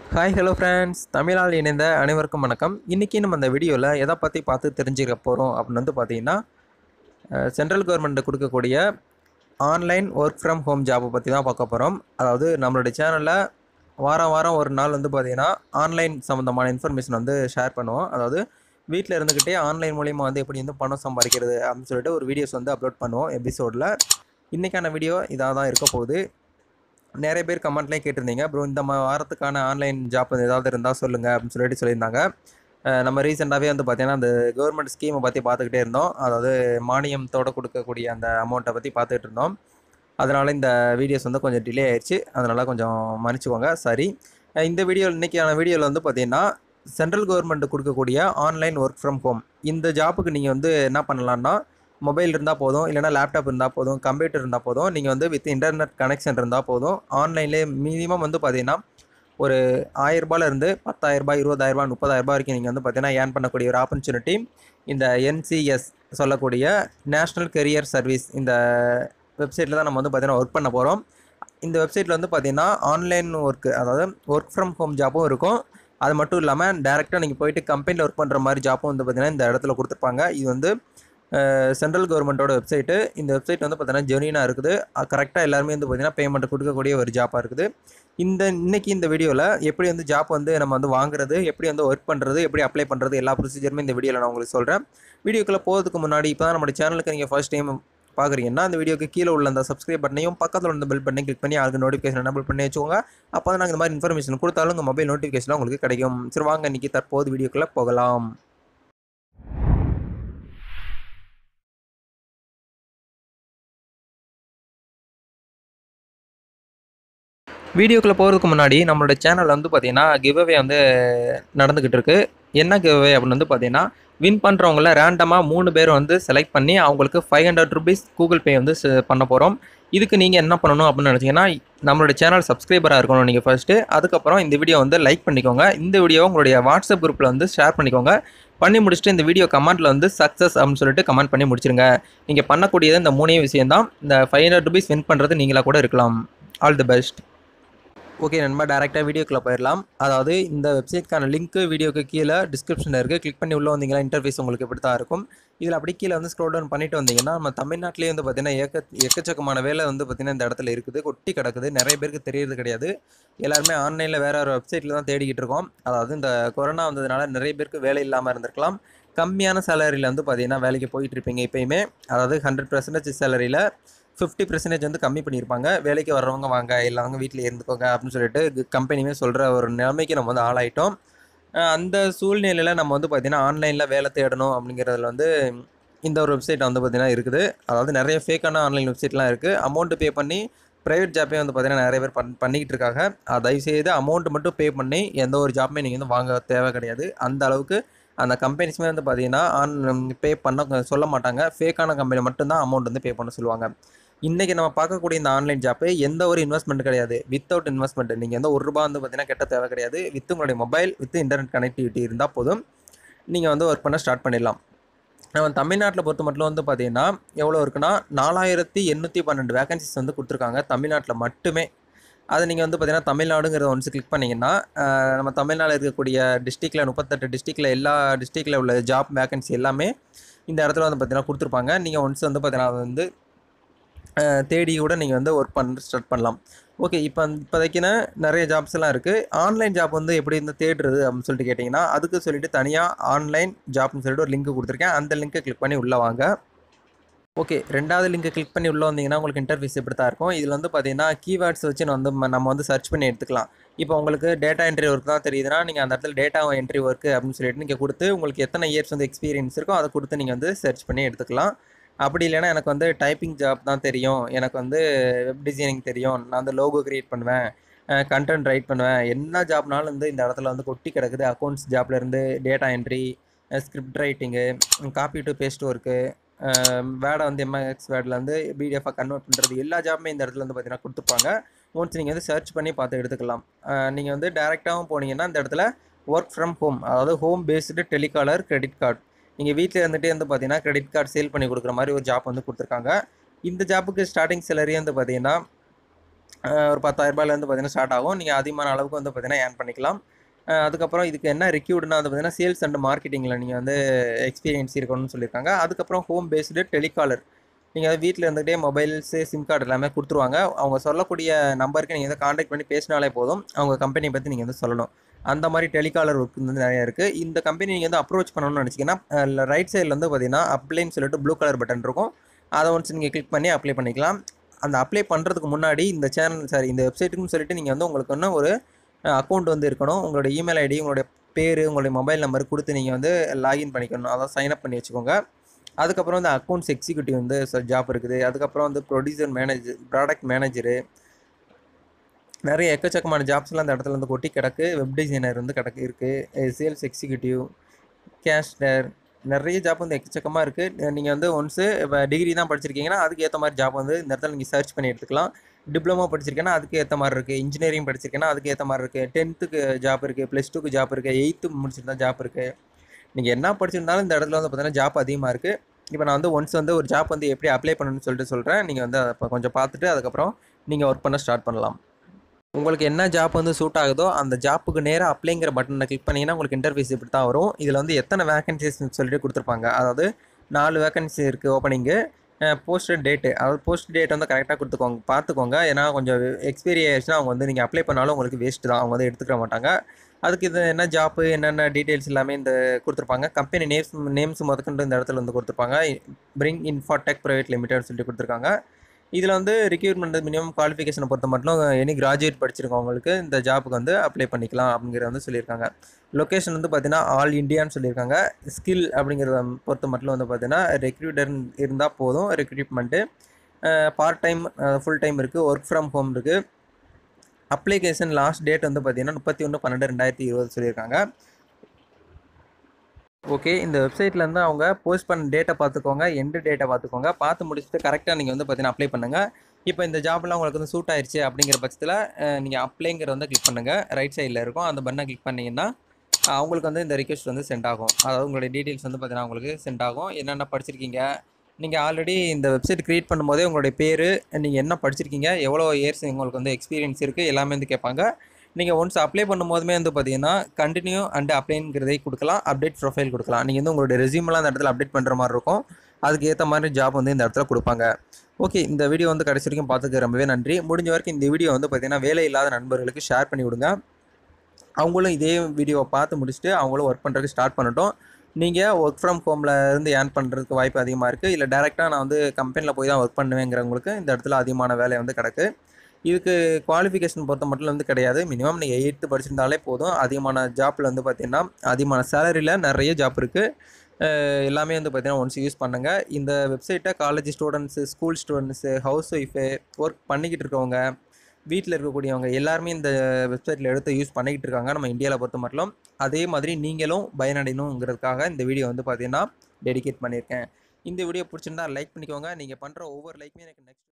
hi hello friends தமிழால் இணைந்த அனைவருக்கும் வணக்கம் இன்றைக்கி நம்ம இந்த வீடியோவில் எதை பற்றி பார்த்து தெரிஞ்சுக்க போகிறோம் அப்படின்னு வந்து பார்த்தீங்கன்னா சென்ட்ரல் கவர்மெண்ட் கொடுக்கக்கூடிய ஆன்லைன் ஒர்க் ஃப்ரம் ஹோம் ஜாப்பை பற்றி தான் பார்க்க போகிறோம் அதாவது நம்மளுடைய சேனலில் வாரம் வாரம் ஒரு நாள் வந்து பார்த்திங்கன்னா ஆன்லைன் சம்மந்தமான இன்ஃபர்மேஷன் வந்து ஷேர் பண்ணுவோம் அதாவது வீட்டில் இருந்துக்கிட்டே ஆன்லைன் மூலிமா வந்து எப்படி வந்து பணம் சம்பாதிக்கிறது அப்படின்னு சொல்லிட்டு ஒரு வீடியோஸ் வந்து அப்லோட் பண்ணுவோம் எபிசோடில் இன்றைக்கான வீடியோ இதாக தான் இருக்க போகுது நிறைய பேர் கமெண்ட்லேயும் கேட்டிருந்தீங்க ப்ரோ இந்த மா- வாரத்துக்கான ஆன்லைன் ஜாப் ஏதாவது இருந்தால் சொல்லுங்கள் அப்படின்னு சொல்லிட்டு சொல்லியிருந்தாங்க அஹ் நம்ம ரீசெண்டாகவே வந்து பார்த்தீங்கன்னா அந்த கவர்மெண்ட் ஸ்கீமை பற்றி பார்த்துக்கிட்டே இருந்தோம் அதாவது மானியத்தோட கொடுக்கக்கூடிய அந்த அமௌண்ட்டை பற்றி பார்த்துட்டு இருந்தோம் அதனால் இந்த வீடியோஸ் வந்து கொஞ்சம் டிலே ஆயிடுச்சு அதனால் கொஞ்சம் மன்னிச்சுக்கோங்க சரி அஹ் இந்த வீடியோ இன்றைக்கான வீடியோவில் வந்து பார்த்தீங்கன்னா சென்ட்ரல் கவர்மெண்ட் கொடுக்கக்கூடிய ஆன்லைன் ஒர்க் ஃப்ரம் ஹோம் இந்த ஜாப்புக்கு நீங்கள் வந்து என்ன பண்ணலான்னா மொபைல் இருந்தால் போதும் இல்லைனா லேப்டாப் இருந்தால் போதும் கம்ப்யூட்டர் இருந்தால் போதும் நீங்கள் வந்து வித் இன்டர்நெட் கனெக்ஷன் இருந்தால் போதும் ஆன்லைன்லேயே மினிமம் வந்து பார்த்தீங்கன்னா ஒரு ஆயிரரூபால இருந்து பத்தாயிரரூபா இருபதாயிரரூபா முப்பதாயிரரூபா வரைக்கும் நீங்கள் வந்து பார்த்தீங்கன்னா ஏர்ன் பண்ணக்கூடிய ஒரு ஆப்பர்ச்சுனிட்டி இந்த என்சிஎஸ் சொல்லக்கூடிய நேஷ்னல் கெரியர் சர்வீஸ் இந்த வெப்சைட்டில் தான் நம்ம வந்து பார்த்தீங்கன்னா ஒர்க் பண்ண போகிறோம் இந்த வெப்சைட்டில் வந்து பார்த்தீங்கன்னா ஆன்லைன் ஒர்க்கு அதாவது ஒர்க் ஃப்ரம் ஹோம் ஜாப்பும் இருக்கும் அது மட்டும் இல்லாமல் டேரெக்டாக நீங்கள் போயிட்டு கம்பெனியில் ஒர்க் பண்ணுற மாதிரி ஜாப்பும் வந்து பார்த்தீங்கன்னா இந்த இடத்துல கொடுத்துருப்பாங்க இது வந்து சென்ட்ரல் கவர்மெண்ட்டோட வெப்சைட்டு இந்த வெப்சைட் வந்து பார்த்தீங்கன்னா ஜெனியூனாக இருக்குது கரெக்டாக எல்லாருமே வந்து பார்த்தீங்கன்னா பேமெண்ட் கொடுக்கக்கூடிய ஒரு ஜாப்பாக இருக்குது இந்த இன்னைக்கு இந்த வீடியோவில் எப்படி வந்து ஜாப் வந்து நம்ம வந்து வாங்குறது எப்படி வந்து ஒர்க் பண்ணுறது எப்படி அப்ளை பண்ணுறது எல்லா ப்ரொசீஜருமே இந்த வீடியோவில் நான் உங்களுக்கு சொல்கிறேன் வீடியோக்குள்ளே போகிறதுக்கு முன்னாடி இப்போ தான் நம்ம சேனலுக்கு நீங்கள் ஃபர்ஸ்ட் டைம் பார்க்குறீங்கன்னா அந்த வீடியோக்கு கீழே உள்ள அந்த சப்ஸ்கிரைப் பட்டனையும் பக்கத்தில் உள்ள பெல் பட்டனை கிளிக் பண்ணி ஆளுக்கு நோட்டிஃபிகேஷன் எனபிள் பண்ணி வச்சுக்கோங்க அப்போ தான் நாங்கள் இந்த மாதிரி இன்ஃபர்மேஷன் கொடுத்தாலும் உங்கள் மொபைல் நோட்டிஃபிகேஷன் உங்களுக்கு கிடைக்கும் சரி வாங்க இன்னைக்கு தற்போது வீடியோக்குள்ளே போகலாம் வீடியோக்குள்ளே போகிறதுக்கு முன்னாடி நம்மளோட சேனலில் வந்து பார்த்தீங்கன்னா கிவ்அவே வந்து நடந்துக்கிட்டு இருக்கு என்ன கிவ்அவே அப்படின்னு வந்து பார்த்தீங்கன்னா வின் பண்ணுறவங்கள ரேண்டமாக மூணு பேர் வந்து செலக்ட் பண்ணி அவங்களுக்கு five hundred rupees Google Pay வந்து ச- பண்ண போகிறோம் இதுக்கு நீங்கள் என்ன பண்ணணும் அப்படின்னு நினச்சிங்கன்னா நம்மளோட சேனல் சப்ஸ்கிரைபராக இருக்கணும் நீங்கள் ஃபர்ஸ்ட்டு அதுக்கப்புறம் இந்த வீடியோ வந்து லைக் பண்ணிக்கோங்க இந்த வீடியோ உங்களுடைய வாட்ஸ்அப் குரூப்பில் வந்து ஷேர் பண்ணிக்கோங்க பண்ணி முடிச்சுட்டு இந்த வீடியோ கமெண்ட்டில் வந்து சக்ஸஸ் அப்படின்னு சொல்லிட்டு கமெண்ட் பண்ணி முடிச்சிருங்க நீங்கள் பண்ணக்கூடியது இந்த மூணே விஷயம் தான் இந்த ஃபைவ் ஹண்ட்ரட் ருபீஸ் வின் பண்ணுறது நீங்களாக கூட இருக்கலாம் ஆல் தி பெஸ்ட் ஓகே நண்பா டேரெக்டாக வீடியோக்குள்ளே போயிடலாம் அதாவது இந்த வெப்சைட்க்கான லிங்க்கு வீடியோக்கு கீழே டிஸ்கிரிப்ஷனில் இருக்குது கிளிக் பண்ணி உள்ளே வந்தீங்கன்னா இன்டர்ஃபேஸ் உங்களுக்கு இப்படி தான் இருக்கும் இதில் அப்படி கீழே வந்து ஸ்க்ரோல் டவுன் பண்ணிட்டு வந்தீங்கன்னா நம்ம தமிழ்நாட்டிலேயே வந்து பார்த்தீங்கன்னா ஏக்க எக்கச்சக்கமான வேலை வந்து பார்த்தீங்கன்னா இந்த இடத்துல இருக்குது கொட்டி கிடக்குது நிறைய பேருக்கு தெரியறது கிடையாது எல்லாருமே ஆன்லைனில் வேற ஒரு வெப்சைட்டில் தான் தேடிக்கிட்டு இருக்கோம் அதாவது இந்த கொரோனா வந்ததுனால நிறைய பேருக்கு வேலை இல்லாமல் இருந்திருக்கலாம் கம்மியான சேலரியில் வந்து பார்த்தீங்கன்னா வேலைக்கு போயிட்டு இருப்பீங்க எப்பயுமே அதாவது ஹண்ட்ரட் பர்சன்டேஜ் சேலரியில் ஃபிஃப்டி பர்சன்டேஜ் வந்து கம்மி பண்ணியிருப்பாங்க வேலைக்கு வர்றவங்க வாங்க இல்லவங்க வீட்டில் இருந்துக்கோங்க அப்படின்னு சொல்லிட்டு கம்பெனியுமே சொல்கிற ஒரு நிலைமைக்கு நம்ம வந்து ஆளாயிட்டோம் அஹ் அந்த சூழ்நிலையில் நம்ம வந்து பார்த்திங்கன்னா ஆன்லைனில் வேலை தேடணும் அப்படிங்கிறதுல வந்து இந்த ஒரு வெப்சைட் வந்து பார்த்திங்கன்னா இருக்குது அதாவது நிறைய ஃபேக்கான ஆன்லைன் வெப்சைட்லாம் இருக்குது அமௌண்ட்டு பே பண்ணி ப்ரைவேட் ஜாப்பே வந்து பார்த்திங்கன்னா நிறைய பேர் பண் பண்ணிக்கிட்டு இருக்காங்க அது தயவுசெய்து அமௌண்ட் மட்டும் பே பண்ணி எந்த ஒரு ஜாப்புமே நீங்கள் வந்து வாங்க தேவை கிடையாது அந்த அளவுக்கு அந்த கம்பெனிஸுமே வந்து பார்த்தீங்கன்னா ஆன் பே பண்ண சொல்ல மாட்டாங்க ஃபேக்கான கம்பெனி மட்டும்தான் அமௌண்ட் வந்து பே பண்ண சொல்லுவாங்க இன்றைக்கி நம்ம பார்க்கக்கூடிய இந்த ஆன்லைன் ஜாப்பு எந்த ஒரு இன்வெஸ்ட்மெண்ட் கிடையாது வித்தவுட் இன்வெஸ்ட்மெண்ட் நீங்கள் எந்த ஒரு ரூபா வந்து பார்த்தீங்கன்னா கெட்ட தேவை கிடையாது வித் உங்களுடைய மொபைல் வித் இன்டர்நெட் கனெக்டிவிட்டி இருந்தால் போதும் நீங்கள் வந்து ஒர்க் பண்ண ஸ்டார்ட் பண்ணிடலாம் நம்ம தமிழ்நாட்டில் பொறுத்த மட்டும் வந்து பார்த்தீங்கன்னா எவ்வளோ இருக்குன்னா நாலாயிரத்தி எண்ணூற்றி பன்னெண்டு வேகன்சிஸ் வந்து கொடுத்துருக்காங்க தமிழ்நாட்டில் மட்டுமே அதை நீங்கள் வந்து பார்த்தீங்கன்னா தமிழ்நாடுங்கிறத ஒன்ஸ் கிளிக் பண்ணிங்கன்னா ஆஹ், நம்ம தமிழ்நாடு இருக்கக்கூடிய டிஸ்ட்ரிக்டில் முப்பத்தெட்டு டிஸ்ட்ரிக்டில் எல்லா டிஸ்ட்ரிக்டில் உள்ள ஜாப் வேகன்சி எல்லாமே இந்த இடத்துல வந்து பார்த்தீங்கன்னா கொடுத்துருப்பாங்க நீங்கள் ஒன்ஸ் வந்து பார்த்தீங்கன்னா அது வந்து ஆஹ், தேடி கூட நீங்கள் வந்து ஒர்க் பண்ண ஸ்டார்ட் பண்ணலாம் ஓகே இப்போ இப்போதைக்குன்னு நிறைய ஜாப்ஸ் எல்லாம் இருக்குது ஆன்லைன் ஜாப் வந்து எப்படி இருந்து தேடுறது அப்படின்னு சொல்லிட்டு கேட்டிங்கன்னா அதுக்கு சொல்லிட்டு தனியாக ஆன்லைன் ஜாப்னு சொல்லிட்டு ஒரு லிங்க் கொடுத்துருக்கேன் அந்த லிங்க்கை கிளிக் பண்ணி உள்ளே வாங்க ஓகே ரெண்டாவது லிங்கை கிளிக் பண்ணி உள்ளே வந்தீங்கன்னா உங்களுக்கு இன்டர்ஃபேஸ் இப்படி தான் இருக்கும் இதில் வந்து பார்த்தீங்கன்னா கீவேர்ட்ஸ் வச்சு நான் வந்து ம- நம்ம வந்து சர்ச் பண்ணி எடுத்துக்கலாம் இப்போ உங்களுக்கு டேட்டா என்ட்ரி ஒர்க் தான் தெரியுதுன்னா நீங்கள் அந்த இடத்துல டேட்டா என்ட்ரி ஒர்க் அப்படின்னு சொல்லிட்டு நீங்கள் கொடுத்து உங்களுக்கு எத்தனை இயர்ஸ் வந்து எக்ஸ்பீரியன்ஸ் இருக்கோ அதை கொடுத்து நீங்கள் வந்து சர்ச் பண்ணி எடுத்துக்கலாம் அப்படி இல்லைன்னா எனக்கு வந்து டைப்பிங் ஜாப் தான் தெரியும் எனக்கு வந்து வெப் டிசைனிங் தெரியும் நான் வந்து லோகோ கிரியேட் பண்ணுவேன் கண்டென்ட் ரைட் பண்ணுவேன் என்ன ஜாப்னாலும் வந்து இந்த இடத்துல வந்து கொட்டி கிடக்குது அக்கௌண்ட்ஸ் ஜாப்லேருந்து data entry script writing copy to paste work வேடை வந்து எம்எக்ஸ் வேர்டில் வந்து பிடிஎஃபாக கன்வெர்ட் பண்ணுறது எல்லா ஜாப்புமே இந்த இடத்துல வந்து பார்த்தீங்கன்னா கொடுத்துருப்பாங்க ஒன்ஸ் நீங்கள் வந்து சர்ச் பண்ணி பார்த்து எடுத்துக்கலாம் நீங்கள் வந்து டேரெக்டாகவும் போனீங்கன்னா இந்த இடத்துல ஒர்க் ஃப்ரம் ஹோம் அதாவது home based telecaller credit card நீங்கள் வீட்டில் இருந்துகிட்டே வந்து பார்த்தீங்கன்னா கிரெடிட் கார்டு சேல் பண்ணி கொடுக்குற மாதிரி ஒரு ஜாப் வந்து கொடுத்துருக்காங்க இந்த ஜாப்புக்கு ஸ்டார்டிங் சேலரி வந்து பார்த்தீங்கன்னா அஹ் ஒரு பத்தாயிரரூபாயிலேருந்து பார்த்தீங்கன்னா ஸ்டார்ட் ஆகும் நீங்கள் அதிகமான அளவுக்கு வந்து பார்த்தீங்கன்னா ஏர்ன் பண்ணிக்கலாம் அஹ் அதுக்கப்புறம் இதுக்கு என்ன ரெக்யூர்டுனா வந்து பார்த்தீங்கன்னா சேல்ஸ் அண்ட் மார்க்கெட்டிங்கில் நீங்கள் வந்து எக்ஸ்பீரியன்ஸ் இருக்கணும்னு சொல்லியிருக்காங்க அதுக்கப்புறம் ஹோம் பேஸ்டு டெலிகாலர் நீங்கள் வந்து வீட்டில் இருந்துகிட்டே மொபைல்ஸு சிம் கார்டு எல்லாமே கொடுத்துருவாங்க அவங்க சொல்லக்கூடிய நம்பருக்கு நீங்கள் வந்து காண்டாக்ட் பண்ணி பேசினாலே போதும் அவங்க கம்பெனியை பற்றி நீங்கள் வந்து சொல்லணும் அந்த மாதிரி டெலிகாலர் ஒர்க் வந்து நிறைய இருக்குது இந்த கம்பெனி நீங்கள் வந்து அப்ரோச் பண்ணணும்னு நினச்சிங்கன்னா ரைட் சைடில் வந்து பார்த்தீங்கன்னா அப்ளைன்னு சொல்லிட்டு ப்ளூ கலர் பட்டன் இருக்கும் அதை ஒன்ஸ் நீங்கள் கிளிக் பண்ணி அப்ளை பண்ணிக்கலாம் அந்த அப்ளை பண்ணுறதுக்கு முன்னாடி இந்த சேனல் சாரி இந்த வெப்சைட்டுக்குன்னு சொல்லிட்டு நீங்கள் வந்து உங்களுக்கு இன்னும் ஒரு அக்கௌண்ட் வந்து இருக்கணும் உங்களோட இமெயில் ஐடி உங்களுடைய பேர் உங்களுடைய மொபைல் நம்பர் கொடுத்து நீங்கள் வந்து லாகின் பண்ணிக்கணும் அதான் சைன் அப் பண்ணி வச்சுக்கோங்க அதுக்கப்புறம் வந்து அக்கௌண்ட்ஸ் எக்ஸிக்யூட்டிவ் வந்து ஜாப் இருக்குது அதுக்கப்புறம் வந்து ப்ரொடியூசர் மேனேஜர் ப்ராடக்ட் மேனேஜரு நிறைய எக்கச்சக்கமான ஜாப்ஸ்லாம் அந்த இடத்துல வந்து கொட்டி கிடக்கு வெப் டிசைனர் வந்து கிடக்கு இருக்குது சேல்ஸ் எக்ஸிக்யூட்டிவ் கேஷ்டர் நிறைய ஜாப் வந்து எக்கச்சக்கமாக இருக்குது நீங்கள் வந்து ஒன்ஸு இப்போ டிகிரி தான் படிச்சிருக்கீங்கன்னா அதுக்கு ஏற்ற மாதிரி ஜாப் வந்து இந்த இடத்துல நீங்கள் சர்ச் பண்ணி எடுத்துக்கலாம் டிப்ளமோ படிச்சிருக்கேன்னா அதுக்கு ஏற்ற மாதிரி இருக்குது இன்ஜினியரிங் படிச்சிருக்கேன்னா அதுக்கு ஏற்ற மாதிரி இருக்குது டென்த்துக்கு ஜாப் இருக்குது ப்ளஸ் டூக்கு ஜாப் இருக்குது எயித்து முடிச்சிருந்தா ஜாப் இருக்குது நீங்கள் என்ன படிச்சிருந்தாலும் இந்த இடத்துல வந்து பார்த்தீங்கன்னா ஜாப் அதிகமாக இருக்குது இப்போ நான் வந்து ஒன்ஸ் வந்து ஒரு ஜாப் வந்து எப்படி அப்ளை பண்ணணும்னு சொல்லிட்டு சொல்கிறேன் நீங்கள் வந்து அதை இப்போ கொஞ்சம் பார்த்துட்டு அதுக்கப்புறம் நீங்கள் ஒர்க் பண்ண ஸ்டார்ட் பண்ணலாம் உங்களுக்கு என்ன ஜாப் வந்து சூட் ஆகுதோ அந்த ஜாப்புக்கு நேராக அப்ளைங்கிற பட்டனை கிளிக் பண்ணிங்கன்னா உங்களுக்கு இன்டர்வியூஸ் இப்படி தான் வரும் இதில் வந்து எத்தனை வேகன்சிஸ் சொல்லிட்டு கொடுத்துருப்பாங்க அதாவது நாலு வேகன்சி இருக்குது ஓப்பனிங்கு போஸ்டட் டேட்டு அதாவது போஸ்ட் டேட் வந்து கரெக்டாக கொடுத்துக்கோங்க பார்த்துக்கோங்க ஏன்னா கொஞ்சம் எக்ஸ்பீரி ஆயிடுச்சுன்னா அவங்க வந்து நீங்கள் அப்ளை பண்ணாலும் உங்களுக்கு வேஸ்ட் தான் அவங்க வந்து எடுத்துக்க மாட்டாங்க அதுக்கு இது என்ன ஜாப்பு என்னென்ன டீட்டெயில்ஸ் எல்லாமே இந்த கொடுத்துருப்பாங்க கம்பெனி நேம்ஸ் நேம்ஸ் முதற்கொண்டு இந்த இடத்துல வந்து கொடுத்துருப்பாங்க பிரிங் இன்ஃபாடெக் ப்ரைவேட் லிமிடெட் சொல்லிட்டு கொடுத்துருக்காங்க இதில் வந்து ரெக்யூர்மெண்ட் மினிமம் குவாலிஃபிகேஷனை பொறுத்த மட்டும் எனி கிராஜுவேட் படிச்சிருக்கவங்களுக்கு இந்த ஜாப்புக்கு வந்து அப்ளை பண்ணிக்கலாம் அப்படிங்கிறத வந்து சொல்லியிருக்காங்க லொக்கேஷன் வந்து பார்த்தீங்கன்னா ஆல் இந்தியான்னு சொல்லியிருக்காங்க ஸ்கில் அப்படிங்கிறத பொறுத்த மட்டும் வந்து பார்த்தீங்கன்னா ரெக்ரூட்டர் இருந்தால் போதும் recruitment part time full time இருக்குது ஒர்க் ஃப்ரம் ஹோம் இருக்குது அப்ளிகேஷன் லாஸ்ட் டேட் வந்து பார்த்தீங்கன்னா முப்பத்தி ஒன்று பன்னெண்டு ரெண்டாயிரத்தி இருபது சொல்லியிருக்காங்க ஓகே இந்த வெப்சைட்லேருந்து அவங்க போஸ்ட் பண்ண டேட்டை பார்த்துக்கோங்க எண்டு டேட்டை பார்த்துக்கோங்க பார்த்து முடிச்சுட்டு கரெக்டாக நீங்கள் வந்து பார்த்தீங்கன்னா அப்ளை பண்ணுங்கள் இப்போ இந்த ஜாப்லாம் உங்களுக்கு வந்து சூட் ஆயிடுச்சு அப்படிங்கிற பட்சத்தில் நீங்கள் அப்ளைங்கிற வந்து கிளிக் பண்ணுங்கள் ரைட் சைடில் இருக்கும் அந்த பட்டனை கிளிக் பண்ணிங்கன்னா அவங்களுக்கு வந்து இந்த ரிக்வெஸ்ட் வந்து சென்ட் ஆகும் அதாவது உங்களுடைய டீட்டெயில்ஸ் வந்து பார்த்தீங்கன்னா உங்களுக்கு சென்ட் ஆகும் என்னென்ன படிச்சிருக்கீங்க நீங்கள் ஆல்ரெடி இந்த வெப்சைட் க்ரியேட் பண்ணும்போதே உங்களுடைய பேர் நீங்கள் என்ன படிச்சிருக்கீங்க எவ்வளோ இயர்ஸ் உங்களுக்கு வந்து எக்ஸ்பீரியன்ஸ் இருக்குது எல்லாமே வந்து கேட்பாங்க நீங்கள் ஒன்ஸ் அப்ளை பண்ணும்போதுமே வந்து பார்த்தீங்கன்னா கண்டினியூ அண்ட் அப்ளைங்கிறதை கொடுக்கலாம் அப்டேட் ப்ரொஃபைல் கொடுக்கலாம் நீங்கள் வந்து உங்களுடைய ரெசியூமெலாம் அந்த இடத்துல அப்டேட் பண்ணுற மாதிரி இருக்கும் அதுக்கு ஏற்ற மாதிரி ஜாப் வந்து இந்த இடத்துல கொடுப்பாங்க ஓகே இந்த வீடியோ வந்து கடைசி வரைக்கும் பார்த்துக்க ரொம்பவே நன்றி முடிஞ்ச வரைக்கும் இந்த வீடியோ வந்து பார்த்தீங்கன்னா வேலை இல்லாத நண்பர்களுக்கு ஷேர் பண்ணி விடுங்க அவங்களும் இதே வீடியோவை பார்த்து முடிச்சுட்டு அவங்களும் ஒர்க் பண்ணுறதுக்கு ஸ்டார்ட் பண்ணட்டும் நீங்கள் ஒர்க் ஃப்ரம் ஹோமில் இருந்து ஏர்ன் பண்ணுறதுக்கு வாய்ப்பு அதிகமாக இருக்குது இல்லை டேரெக்டாக நான் வந்து கம்பெனியில் போய் தான் ஒர்க் பண்ணுவேங்கிறவங்களுக்கு இந்த இடத்துல அதிகமான வேலை வந்து கிடக்கு இதுக்கு குவாலிஃபிகேஷன் பொறுத்த மட்டும் வந்து கிடையாது மினிமம் நீங்கள் எயித்து படிச்சிருந்தாலே போதும் அதிகமான ஜாப்பில் வந்து பார்த்தீங்கன்னா அதிகமான சேலரியில் நிறைய ஜாப் இருக்குது எல்லாமே வந்து பார்த்தீங்கன்னா ஒன்ஸ் யூஸ் பண்ணுங்கள் இந்த வெப்சைட்டை college students school students housewife work பண்ணிக்கிட்டு இருக்கவங்க வீட்டில் இருக்கக்கூடியவங்க எல்லாருமே இந்த வெப்சைட்டில் எடுத்து யூஸ் பண்ணிக்கிட்டு இருக்காங்க நம்ம இந்தியாவில் பொறுத்த மட்டும் அதே மாதிரி நீங்களும் பயனடையணுங்கிறதுக்காக இந்த வீடியோ வந்து பார்த்தீங்கன்னா டெடிகேட் பண்ணியிருக்கேன் இந்த வீடியோ பிடிச்சிருந்தா லைக் பண்ணிக்கோங்க நீங்கள் பண்ணுற ஒவ்வொரு லைக்குமே எனக்கு நெக்ஸ்ட்